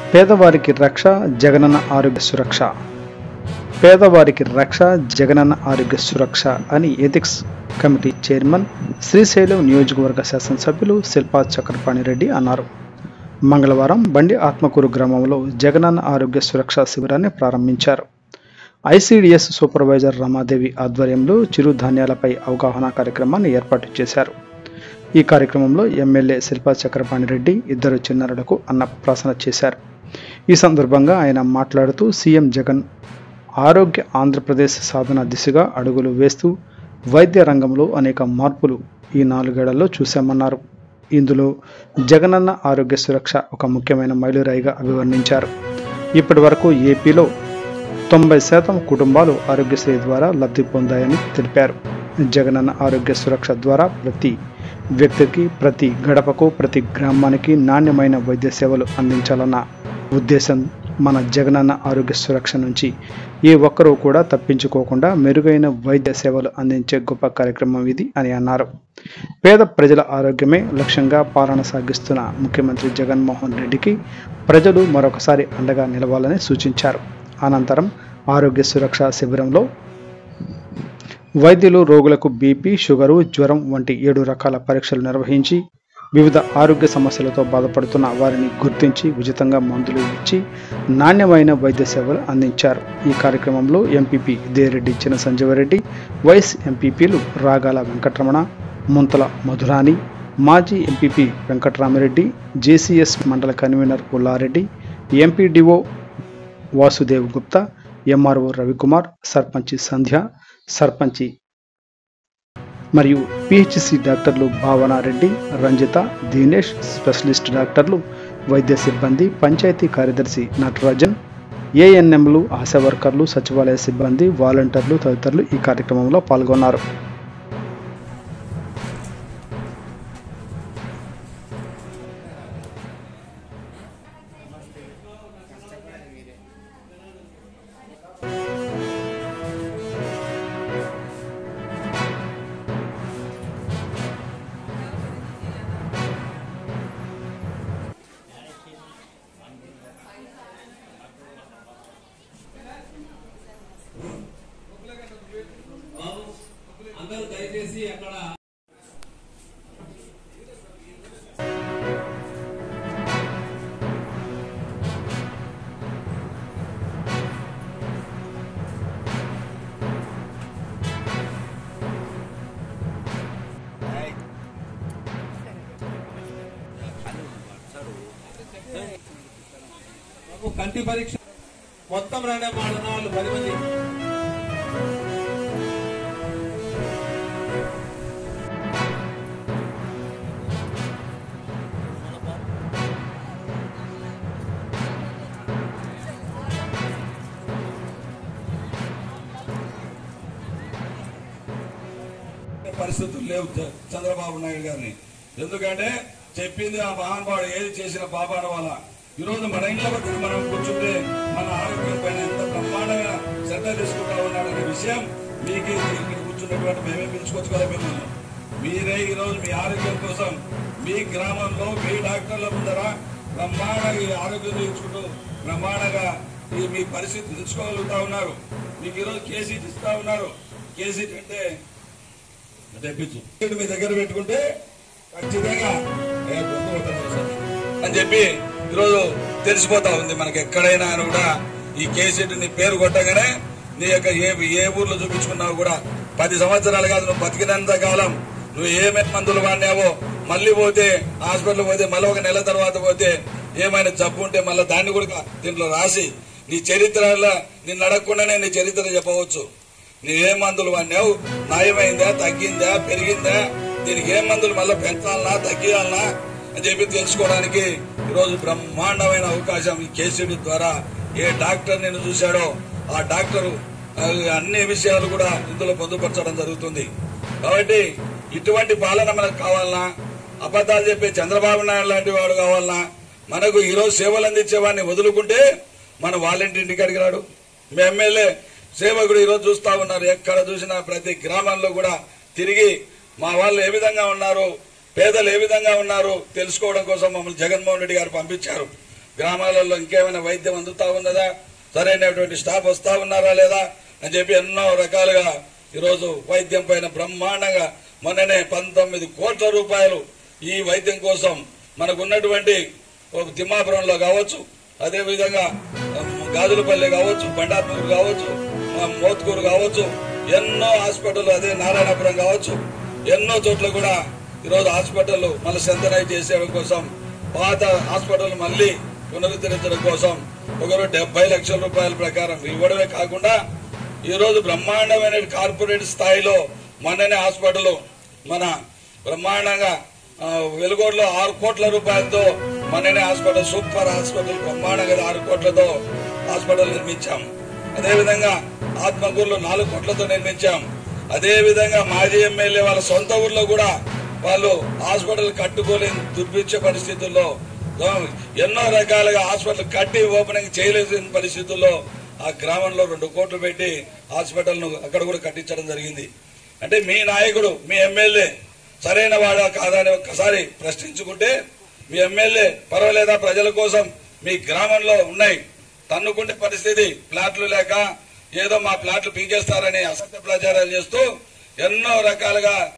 పేదవారికి రక్ష జగనన్న ఆరోగ్య సురక్ష పేదవారికి రక్ష జగనన్న ఆరోగ్య సురక్ష అని ఎథిక్స్ కమిటీ చైర్మన్ శ్రీశైలం నియోజకవర్గ శాసనసభ్యులు శిల్పా చక్రపాణి రెడ్డి అన్నారు మంగళవారం బండి ఆత్మకూరు గ్రామంలో జగనన్న ఆరోగ్య సురక్ష శిబిరాన్ని ప్రారంభించారు ఐసీడీఎస్ సూపర్వైజర్ రమాదేవి ఆధ్వర్యంలో చిరుధాన్యాలపై అవగాహన కార్యక్రమాన్ని ఏర్పాటు చేశారు ఈ కార్యక్రమంలో ఎమ్మెల్యే శిల్పా చక్రపాణి రెడ్డి ఇద్దరు చిన్నారులకు అన్నప్రాసన చేశారు ఈ సందర్భంగా ఆయన మాట్లాడుతూ సీఎం జగన్ ఆరోగ్య ఆంధ్రప్రదేశ్ సాధన దిశగా అడుగులు వేస్తూ వైద్య రంగంలో అనేక మార్పులు ఈ నాలుగేళ్లలో చూశామన్నారు ఇందులో జగనన్న ఆరోగ్య సురక్ష ఒక ముఖ్యమైన మైలురాయిగా అభివర్ణించారు ఇప్పటి వరకు ఏపీలో తొంభై శాతం కుటుంబాలు ఆరోగ్యశ్రీ ద్వారా లబ్ధి పొందాయని తెలిపారు జగనన్న ఆరోగ్య సురక్ష ద్వారా ప్రతి వ్యక్తికి ప్రతి గడపకు ప్రతి గ్రామానికి నాణ్యమైన వైద్య సేవలు అందించాలన్న ఉద్దేశం మన జగనన్న ఆరోగ్య సురక్ష నుంచి ఏ ఒక్కరూ కూడా తప్పించుకోకుండా మెరుగైన వైద్య సేవలు అందించే గొప్ప కార్యక్రమం ఇది అని అన్నారు పేద ప్రజల ఆరోగ్యమే లక్ష్యంగా పాలన సాగిస్తున్న ముఖ్యమంత్రి జగన్మోహన్ రెడ్డికి ప్రజలు మరొకసారి అండగా నిలవాలని సూచించారు అనంతరం ఆరోగ్య సురక్ష శిబిరంలో వైద్యులు రోగులకు బీపీ షుగరు జ్వరం వంటి ఏడు రకాల పరీక్షలు నిర్వహించి వివిధ ఆరోగ్య సమస్యలతో బాధపడుతున్న వారిని గుర్తించి ఉచితంగా మందులు ఇచ్చి నాణ్యమైన వైద్య సేవలు అందించారు ఈ కార్యక్రమంలో ఎంపీపీ దేరెడ్డి చిన్న సంజీవరెడ్డి వైస్ ఎంపీపీలు రాగాల వెంకటరమణ ముంతల మధురాని మాజీ ఎంపీపీ వెంకటరామిరెడ్డి జేసీఎస్ మండల convener Pullareddy MPDO Vasudev Gupta MRO Ravikumar sarpanch Sandhya సర్పంచి మరియు పిహెచ్సి డాక్టర్లు భావనారెడ్డి రంజిత దినేష్ స్పెషలిస్ట్ డాక్టర్లు వైద్య సిబ్బంది పంచాయతీ కార్యదర్శి నటరాజన్ ఏఎన్ఎంలు ఆశా వర్కర్లు సచివాలయ సిబ్బంది వాలంటీర్లు తదితరులు ఈ కార్యక్రమంలో పాల్గొన్నారు అందరూ దయచేసి అక్కడ కంటి పరీక్ష మొత్తం రెండే మాట వాళ్ళు పది మంది పరిస్థితులు లేవు చ- చంద్రబాబు నాయుడు గారిని ఎందుకంటే చెప్పింది ఆ మహానుభావుడు ఏది చేసిన పాపాల వల్ల ఈ రోజు మన ఇంట్లో దగ్గర మనం కూర్చుంటే మన ఆరోగ్యం పైన ఎంత బ్రహ్మాండంగా శ్రద్ధ తీసుకుంటా ఉన్నాడనే విషయం మీకు ఇక్కడ కూర్చున్నటువంటి మేమే పిలుచుకోవచ్చు కదా మిమ్మల్ని మీరే ఈ రోజు మీ ఆరోగ్యం కోసం మీ గ్రామంలో మీ డాక్టర్ల ముందర బ్రహ్మాండంగా ఈ ఆరోగ్యం చూపించుకుంటూ బ్రహ్మాండంగా ఈ మీ పరిస్థితి తెలుసుకోగలుగుతా ఉన్నారు మీకు ఈరోజు కేసీట్ ఇస్తా ఉన్నారు కేసీట్ అంటే తెప్పించు ఇక్కడ మీ దగ్గర పెట్టుకుంటే ఖచ్చితంగా ఏ గొప్ప అవుతుంది సార్ అని చెప్పి ఈరోజు తెలిసిపోతా ఉంది మనకి ఎక్కడైనా అని కూడా ఈ కేసీట్ నీ పేరు కొట్టగానే నీ యొక్క ఏ ఏ ఊర్లో చూపించుకున్నావు కూడా పది సంవత్సరాలు కాదు నువ్వు బతికినంత కాలం నువ్వు ఏమేమి మందులు వాడినావో మళ్ళీ పోతే హాస్పిటల్ పోతే మళ్ళీ ఒక నెల తర్వాత పోతే ఏమైనా జబ్బు ఉంటే మళ్ళీ దాన్ని కూడా దీంట్లో రాసి నీ చరిత్రలో నిన్ను అడగకుండానే నీ చరిత్ర చెప్పవచ్చు నువ్వేం మందులు వాడినావు నయమైందా తగ్గిందా పెరిగిందా దీనికి ఏం మందులు మళ్ళీ పెంచాలనా తగ్గియాలనా అని చెప్పి తెలుసుకోవడానికి ఈరోజు బ్రహ్మాండమైన అవకాశం ఈ కేసీడీ ద్వారా ఏ డాక్టర్ నేను చూశాడో ఆ డాక్టరు ఆ, అన్ని విషయాలు కూడా ఇందులో పొందుపరచడం జరుగుతుంది కాబట్టి ఇటువంటి పాలన మనకు కావాలన్నా అబద్ధాలు చెప్పే చంద్రబాబు నాయుడు లాంటి వాడు కావాలన్నా మనకు ఈరోజు సేవలు అందించే వాడిని వదులుకుంటే మన వాలంటీర్ ఇంటికాడికి రాడు మీ ఎమ్మెల్యే సేవకుడు ఈరోజు చూస్తా ఉన్నారు ఎక్కడ చూసినా ప్రతి గ్రామంలో కూడా తిరిగి మా వాళ్ళు ఏ విధంగా ఉన్నారు పేదలు ఏ విధంగా ఉన్నారు తెలుసుకోవడం కోసం మమ్మల్ని జగన్మోహన్ రెడ్డి గారు పంపించారు గ్రామాలలో ఇంకేమైనా వైద్యం అందుతా ఉన్నదా సరైనటువంటి స్టాఫ్ వస్తా ఉన్నారా లేదా అని చెప్పి ఎన్నో రకాలుగా ఈరోజు వైద్యం పైన బ్రహ్మాండంగా మొన్ననే పంతొమ్మిది కోట్ల రూపాయలు ఈ వైద్యం కోసం మనకు ఉన్నటువంటి ఒక తిమ్మాపురంలో కావచ్చు అదే విధంగా గాజులపల్లి కావచ్చు బండార్పూర్ కావచ్చు ఆ, మోత్కూరు కావచ్చు ఎన్నో హాస్పిటల్ అదే నారాయణపురం కావచ్చు ఎన్నో చోట్ల కూడా ఈరోజు హాస్పిటల్ మళ్ళీ సెంతనైజ్ చేసేయడం కోసం పాత హాస్పిటల్ మళ్ళీ పునరుద్ధరించడం కోసం ఒకరు డెబ్బై లక్షల రూపాయల ప్రకారం ఇవ్వడమే కాకుండా ఈ రోజు బ్రహ్మాండమైన కార్పొరేట్ స్థాయిలో మొన్ననే హాస్పిటల్ మన బ్రహ్మాండంగా ఆ, వెలుగోడులో ఆరు కోట్ల రూపాయలతో మొన్ననే హాస్పిటల్ సూపర్ హాస్పిటల్ బ్రహ్మాండంగా ఆరు కోట్లతో హాస్పిటల్ నిర్మించాం అదేవిధంగా ఆత్మకూరులో నాలుగు కోట్లతో నిర్మించాం అదే విధంగా మాజీ ఎమ్మెల్యే వాళ్ళ సొంత ఊర్లో కూడా వాళ్ళు హాస్పిటల్ కట్టుకోలేని దుర్భిక్ష పరిస్థితుల్లో ఆ, ఎన్నో రకాలుగా హాస్పిటల్ కట్టి ఓపెనింగ్ చేయలేని పరిస్థితుల్లో ఆ గ్రామంలో రెండు కోట్లు పెట్టి హాస్పిటల్ ను అక్కడ కూడా కట్టించడం జరిగింది అంటే మీ నాయకుడు మీ ఎమ్మెల్యే సరైన వాడా కాదా అని ఒక్కసారి ప్రశ్నించుకుంటే మీ ఎమ్మెల్యే పర్వాలేదా ప్రజల కోసం మీ గ్రామంలో ఉన్నాయి తన్నుకుంటే పరిస్థితి ప్లాట్లు లేక ఏదో మా ప్లాట్లు పీకేస్తారని అసత్య ప్రచారాలు చేస్తూ ఎన్నో రకాలుగా